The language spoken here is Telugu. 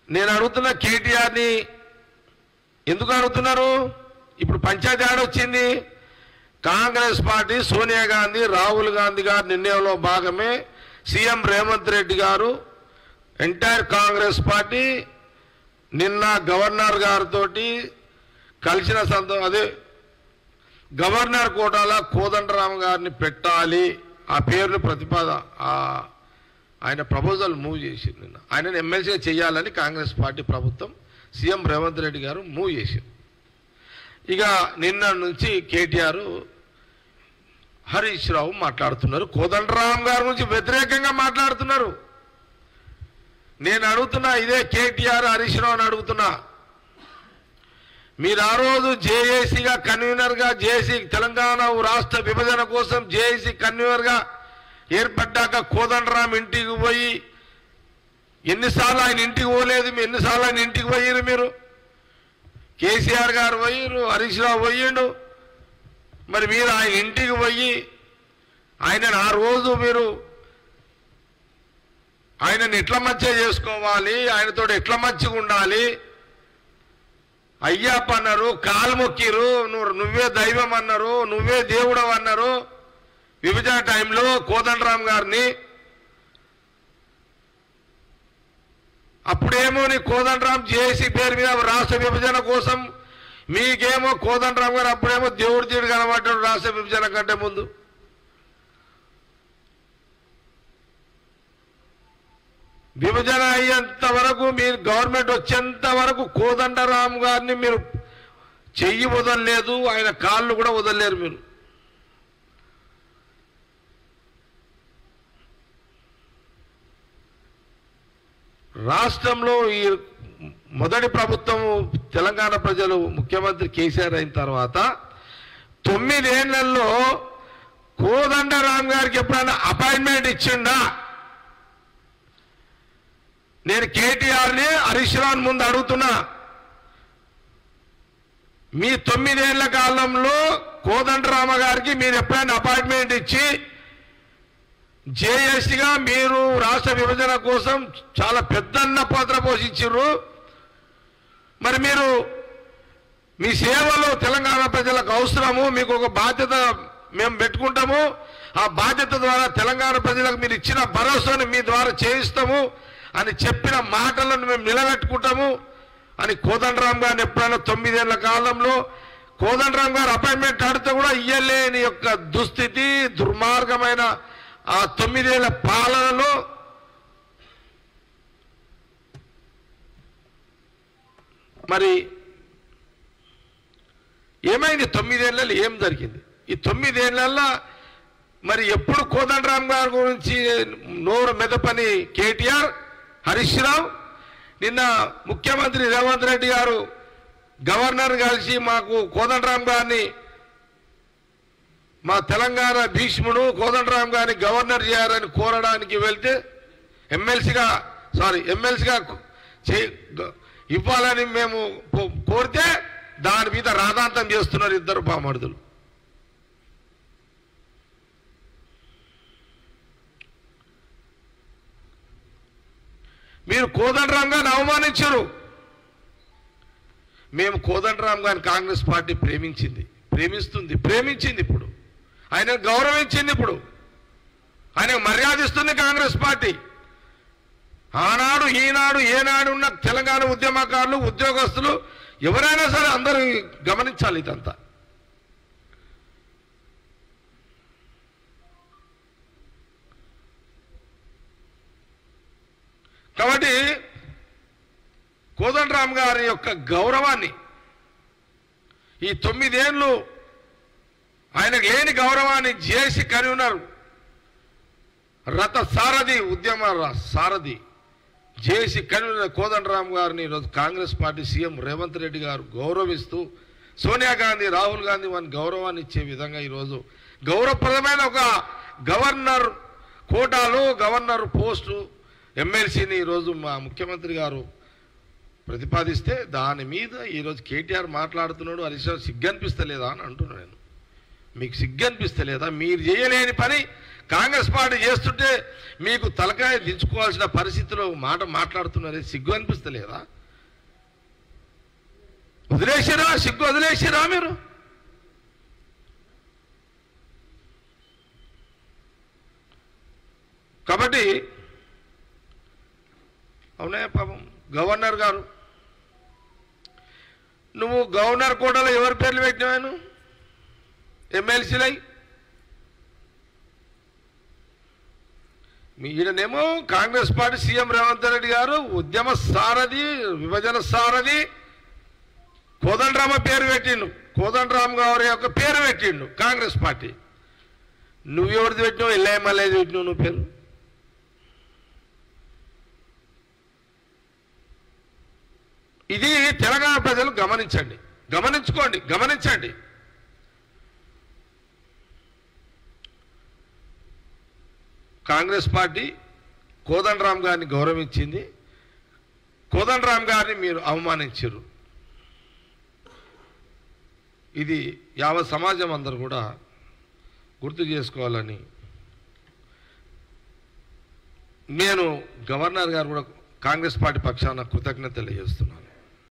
నేను అడుగుతున్న కేటీఆర్ని ఎందుకు అడుగుతున్నారు ఇప్పుడు పంచాయతీ ఆడొచ్చింది కాంగ్రెస్ పార్టీ సోనియా గాంధీ రాహుల్ గాంధీ గారి నిర్ణయంలో భాగమే సీఎం రేవంత్ రెడ్డి గారు ఎంటైర్ కాంగ్రెస్ పార్టీ నిన్న గవర్నర్ గారితో కలిసిన సంతో అదే గవర్నర్ కోటాలో కోదండరామ గారిని పెట్టాలి ఆ పేరుని ప్రతిపాద ఆ- ఆయన ప్రపోజల్ మూవ్ చేసింది నిన్న ఆయనను ఎమ్మెల్సీగా చేయాలని కాంగ్రెస్ పార్టీ ప్రభుత్వం సీఎం రేవంత్ రెడ్డి గారు మూవ్ చేసింది ఇక నిన్న నుంచి కేటీఆర్ హరీష్ రావు మాట్లాడుతున్నారు కోదండరామ్ గారి గురించి వ్యతిరేకంగా మాట్లాడుతున్నారు నేను అడుగుతున్నా ఇదే కేటీఆర్ హరీష్ రావు అని అడుగుతున్నా మీరు ఆ రోజు జేఏసీగా కన్వీనర్గా జేఏసీ తెలంగాణ రాష్ట్ర విభజన కోసం జేఏసీ కన్వీనర్గా ఏర్పడ్డాక కోదండరామ్ ఇంటికి పోయి ఎన్నిసార్లు ఆయన ఇంటికి పోలేదు మీ ఎన్నిసార్లు ఆయన ఇంటికి పోయిరు మీరు కేసీఆర్ గారు పోయిరు హరీష్ రావు పోయిండు మరి మీరు ఆయన ఇంటికి పోయి ఆయనను ఆ రోజు మీరు ఆయనను ఎట్ల మధ్య చేసుకోవాలి ఆయనతో ఎట్ల మధ్యగా ఉండాలి అయ్యప్ప అన్నారు కాలు మొక్కిరు నువ్వు నువ్వే దైవం అన్నారు నువ్వే దేవుడవు అన్నారు విభజన టైంలో కోదండరామ్ గారిని అప్పుడేమో నీ కోదండరామ్ జేసీ పేరు మీద రాష్ట్ర విభజన కోసం మీకేమో కోదండరామ్ గారు అప్పుడేమో దేవుడు తీడు కనబడ్డాడు రాష్ట్ర విభజన కంటే ముందు విభజన అయ్యేంత వరకు మీరు గవర్నమెంట్ వచ్చేంత వరకు కోదండరామ్ గారిని మీరు చెయ్యి వదలలేదు ఆయన కాళ్ళు కూడా వదలలేరు మీరు రాష్ట్రంలో ఈ మొదటి ప్రభుత్వం తెలంగాణ ప్రజలు ముఖ్యమంత్రి కేసీఆర్ అయిన తర్వాత తొమ్మిదేళ్లలో కోదండరామ్ గారికి ఎప్పుడైనా అపాయింట్మెంట్ ఇచ్చిండా నేను కేటీఆర్ని హరీష్ రావు ముందు అడుగుతున్నా మీ తొమ్మిదేళ్ల కాలంలో కోదండరామ గారికి మీరు ఎప్పుడైనా అపాయింట్మెంట్ ఇచ్చి జేఎస్గా మీరు రాష్ట్ర విభజన కోసం చాలా పెద్దన్న పాత్ర పోషించారు మరి మీరు మీ సేవలు తెలంగాణ ప్రజలకు అవసరము మీకు ఒక బాధ్యత మేము పెట్టుకుంటాము ఆ బాధ్యత ద్వారా తెలంగాణ ప్రజలకు మీరు ఇచ్చిన భరోసాను మీ ద్వారా చేయిస్తాము అని చెప్పిన మాటలను మేము నిలబెట్టుకుంటాము అని కోదండరామ్ గారిని ఎప్పుడైనా తొమ్మిదేళ్ల కాలంలో కోదండరామ్ గారు అపాయింట్మెంట్ ఆడితే కూడా ఇయ్యలేని యొక్క దుస్థితి దుర్మార్గమైన ఆ తొమ్మిదేళ్ల పాలనలో మరి ఏమైంది తొమ్మిదేళ్ళలో ఏం జరిగింది ఈ తొమ్మిదేళ్లలో మరి ఎప్పుడు కోదండరామ్ గారి గురించి నోరు మెదపని కేటీఆర్ హరీష్ రావు నిన్న ముఖ్యమంత్రి రేవంత్ రెడ్డి గారు గవర్నర్ కలిసి మాకు కోదండరామ్ గారిని మా తెలంగాణ భీష్ముడు కోదండరామ్ గారిని గవర్నర్ చేయాలని కోరడానికి వెళ్తే ఎమ్మెల్సీగా సారీ ఎమ్మెల్సీగా ఇవ్వాలని మేము కో- కోరితే దాని మీద రాధాంతం చేస్తున్నారు ఇద్దరు పామర్దులు మీరు కోదండరామ్ గారిని అవమానించరు మేము కోదండరామ్ గారిని కాంగ్రెస్ పార్టీ ప్రేమించింది ప్రేమిస్తుంది ప్రేమించింది ఇప్పుడు ఆయన గౌరవించింది ఇప్పుడు ఆయన మర్యాద ఇస్తుంది కాంగ్రెస్ పార్టీ ఆనాడు ఈనాడు ఏనాడు ఉన్న తెలంగాణ ఉద్యమకారులు ఉద్యోగస్తులు ఎవరైనా సరే అందరూ గమనించాలి ఇదంతా కాబట్టి కోదండరామ్ గారి యొక్క గౌరవాన్ని ఈ తొమ్మిదేళ్ళు ఆయనకు లేని గౌరవాన్ని చేసి కనున్నారు రథ సారథి ఉద్యమ ర- సారథి జేసి కన్వీనర్ కోదండరామ్ గారిని ఈరోజు కాంగ్రెస్ పార్టీ సీఎం రేవంత్ రెడ్డి గారు గౌరవిస్తూ సోనియా గాంధీ రాహుల్ గాంధీ వారిని గౌరవాన్ని ఇచ్చే విధంగా ఈరోజు గౌరవప్రదమైన ఒక గవర్నర్ కోటాలో గవర్నర్ పోస్టు ఎమ్మెల్సీని ఈరోజు మా ముఖ్యమంత్రి గారు ప్రతిపాదిస్తే దాని మీద ఈరోజు కేటీఆర్ మాట్లాడుతున్నాడు హరీష్ రావు సిగ్గనిపిస్తలేదా అని అంటున్నాను నేను మీకు సిగ్గనిపిస్తలేదా మీరు చేయలేని పని కాంగ్రెస్ పార్టీ చేస్తుంటే మీకు తలకాయ దించుకోవాల్సిన పరిస్థితిలో మాట మాట్లాడుతున్నారే సిగ్గు అనిపిస్తలేదా వదిలేసిరా సిగ్గు వదిలేసిరా మీరు కాబట్టి అవునా పాపం గవర్నర్ గారు నువ్వు గవర్నర్ కోటలో ఎవరి పేర్లు పెట్టినావాను ఎమ్మెల్సీలై మీ ఈయననేమో కాంగ్రెస్ పార్టీ సీఎం రేవంత్ రెడ్డి గారు ఉద్యమ సారథి విభజన సారథి కోదండరామ పేరు పెట్టిండు కోదండరామ్ గారి యొక్క పేరు పెట్టిండు కాంగ్రెస్ పార్టీ నువ్వు ఎవరిది పెట్టినావు ఎల్ఐఎంఎల్ఏది పెట్టినావు నువ్వు పేరు ఇది తెలంగాణ ప్రజలు గమనించండి గమనించుకోండి గమనించండి కాంగ్రెస్ పార్టీ కోదండరామ్ గారిని గౌరవించింది కోదండరామ్ గారిని మీరు అవమానించారు ఇది యావత్ సమాజం అందరూ కూడా గుర్తు చేసుకోవాలని నేను గవర్నర్ గారు కూడా కాంగ్రెస్ పార్టీ పక్షాన కృతజ్ఞత తెలియజేస్తున్నాను